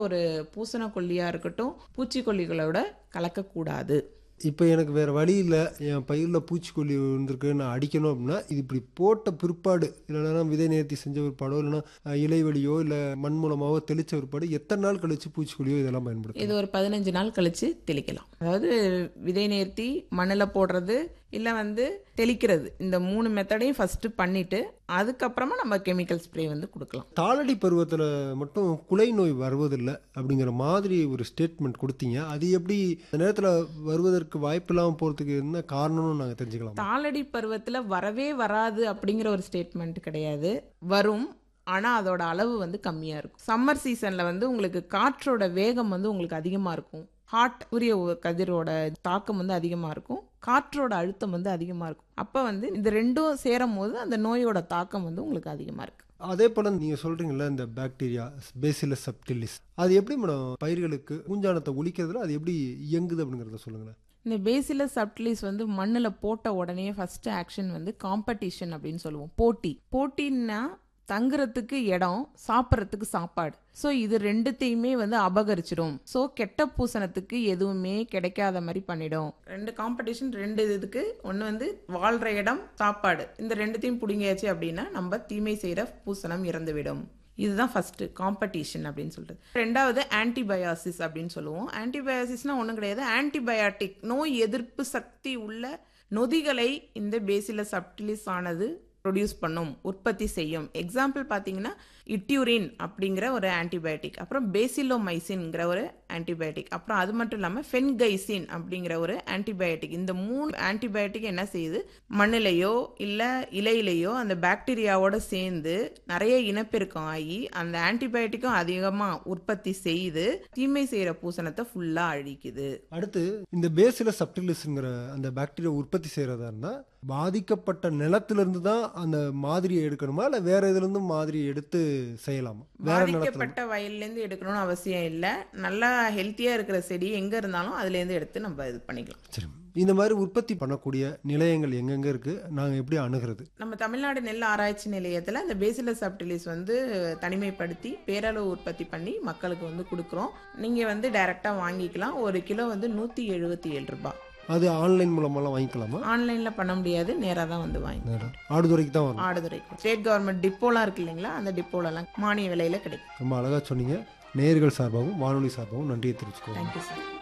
ஒரு பூசணக்கொல்லியா இருக்கட்டும் பூச்சிக்கொல்லிகளோட கலக்கக்கூடாது இப்போ எனக்கு வேறு வழி இல்லை என் பயிரில் பூச்சிக்கொல்லி வந்திருக்கு நான் அடிக்கணும் அப்படின்னா இது இப்படி போட்ட பிற்பாடு இல்லைன்னா விதை நேர்த்தி செஞ்ச பிற்பாடோ இல்லைன்னா அஹ், இலைவெளியோ இல்லை மண் மூலமாவோ தெளிச்ச பிற்பாடு எத்தனை நாள் கழிச்சு பூச்சிக்கொல்லியோ இதெல்லாம் பயன்படுத்தும் இது ஒரு பதினஞ்சு நாள் கழிச்சு தெளிக்கலாம் அதாவது விதை நேர்த்தி மண்ணில் போடுறது இல்லை வந்து தெளிக்கிறது இந்த மூணு மெத்தடையும் ஃபர்ஸ்ட் பண்ணிட்டு அதுக்கப்புறமா நம்ம கெமிக்கல் ஸ்ப்ரே வந்து கொடுக்கலாம் தாளடி பருவத்தில் மட்டும் குலை நோய் வருவதில்லை அப்படிங்கிற மாதிரி ஒரு ஸ்டேட்மெண்ட் கொடுத்தீங்க அது எப்படி அந்த நேரத்தில் வருவதற்கு வாய்ப்பு இல்லாமல் போகிறதுக்கு என்ன காரணம்னு நாங்கள் தெரிஞ்சுக்கலாம் தாளடி பருவத்தில் வரவே வராது அப்படிங்கிற ஒரு ஸ்டேட்மெண்ட் கிடையாது வரும் ஆனால் அதோட அளவு வந்து கம்மியாக இருக்கும் சம்மர் சீசனில் வந்து உங்களுக்கு காற்றோட வேகம் வந்து உங்களுக்கு அதிகமாக இருக்கும் ஹாட் சூரிய ஒ- கதிரோட தாக்கம் வந்து அதிகமாக இருக்கும் காற்றோட அழுத்தம் வந்து அதிகமாக இருக்கும் அப்போ வந்து இந்த ரெண்டும் சேரும் போது அந்த நோயோட தாக்கம் வந்து உங்களுக்கு அதிகமாக இருக்கு அதே போல் நீங்கள் சொல்கிறீங்களா இந்த பாக்டீரியா பேசிலஸ் சப்டிலிஸ் அது எப்படி மேடம் பயிர்களுக்கு பூஞ்சானத்தை ஒழிக்கிறதுல அது எப்படி இயங்குது அப்படிங்கிறத சொல்லுங்களேன் இந்த பேசிலஸ் சப்டிலிஸ் வந்து மண்ணில் போட்ட உடனே ஃபர்ஸ்ட் ஆக்ஷன் வந்து காம்படிஷன் அப்படின்னு சொல்லுவோம் போட்டி போட்டின்னா தங்குறதுக்கு இடம் சாப்பிட்றதுக்கு சாப்பாடு ஸோ இது ரெண்டுத்தையுமே வந்து அபகரிச்சிடும் ஸோ கெட்ட பூசணத்துக்கு எதுவுமே கிடைக்காத மாதிரி பண்ணிடும் ரெண்டு காம்படிஷன் ரெண்டு இதுக்கு ஒன்று வந்து வாழ்கிற இடம் சாப்பாடு இந்த ரெண்டுத்தையும் பிடிங்கியாச்சு அப்படின்னா நம்ம தீமை செய்கிற பூசணம் இறந்துவிடும் இதுதான் ஃபர்ஸ்ட் காம்படிஷன் அப்படின்னு சொல்றது ரெண்டாவது ஆன்டிபயாசிஸ் அப்படின்னு சொல்லுவோம் ஆன்டிபயாசிஸ்னா ஒன்றும் கிடையாது ஆன்டிபயாட்டிக் நோய் எதிர்ப்பு சக்தி உள்ள நொதிகளை இந்த பேசிலஸ் சப்டிலிஸ் ஆனது ப்ரொடியூஸ் பண்ணும் உற்பத்தி செய்யும் எக்ஸாம்பிள் பார்த்தீங்கன்னா இட்யூரின் அப்படிங்கிற ஒரு ஆன்டிபயோட்டிக் அப்புறம் பேசிலோமைசின்ங்கிற ஒரு ஆன்டிபயோட்டிக் அப்புறம் அது மட்டும் இல்லாமல் ஃபென்கைசின் அப்படிங்கிற ஒரு ஆன்டிபயோட்டிக் இந்த மூணு ஆன்டிபயோட்டிக் என்ன செய்யுது மண்ணிலையோ இல்லை இலையிலையோ அந்த பாக்டீரியாவோட சேர்ந்து நிறைய இனப்பெருக்கம் ஆகி அந்த ஆன்டிபயோட்டிக்கும் அதிகமாக உற்பத்தி செய்து தீமை செய்கிற பூசணத்தை ஃபுல்லாக அழிக்குது அடுத்து இந்த பேசிலஸ் சப்டிலிஸ்ங்கிற அந்த பாக்டீரியா உற்பத்தி செய்கிறதா இருந்தால் பாதிக்கப்பட்ட நிலத்திலிருந்து தான் அந்த மாதிரியை எடுக்கணுமா இல்லை வேற இதுலேருந்து மாதிரியை எடுத்து செய்யலாமா வேற நிலத்துல பாதிக்கப்பட்ட வயல்லேருந்து எடுக்கணும்னு அவசியம் இல்லை நல்லா ஹெல்த்தியாக இருக்கிற செடி எங்கே இருந்தாலும் அதுலேருந்து எடுத்து நம்ம இது பண்ணிக்கலாம் சரி இந்த மாதிரி உற்பத்தி பண்ணக்கூடிய நிலையங்கள் எங்கெங்க இருக்கு நாங்கள் எப்படி அணுகிறது நம்ம தமிழ்நாடு நெல் ஆராய்ச்சி நிலையத்தில் இந்த பேசிலஸ் சப்டிலிஸ் வந்து தனிமைப்படுத்தி பேரளவு உற்பத்தி பண்ணி மக்களுக்கு வந்து கொடுக்குறோம் நீங்கள் வந்து டைரெக்டாக வாங்கிக்கலாம் ஒரு கிலோ வந்து நூற்றி எழுபத்தி ஏழு ரூபாய் அது ஆன்லைன் மூலமாலாம் வாங்கிக்கலாமா ஆன்லைனில் பண்ண முடியாது நேராக தான் வந்து வாங்கி நேரம் ஆடுதுறைக்கு தான் வரும் ஆடுதுறை ஸ்டேட் கவர்மெண்ட் டிப்போலாம் இருக்கு இல்லைங்களா அந்த டிப்போலலாம் மானிய விலையில் கிடைக்கும் ரொம்ப அழகாக சொன்னீங்க நேர்கள் சார்பாகவும் வானொலி சார்பாகவும் நன்றியை தெரிவிச்சுக்கோங்க தேங்க்யூ சார்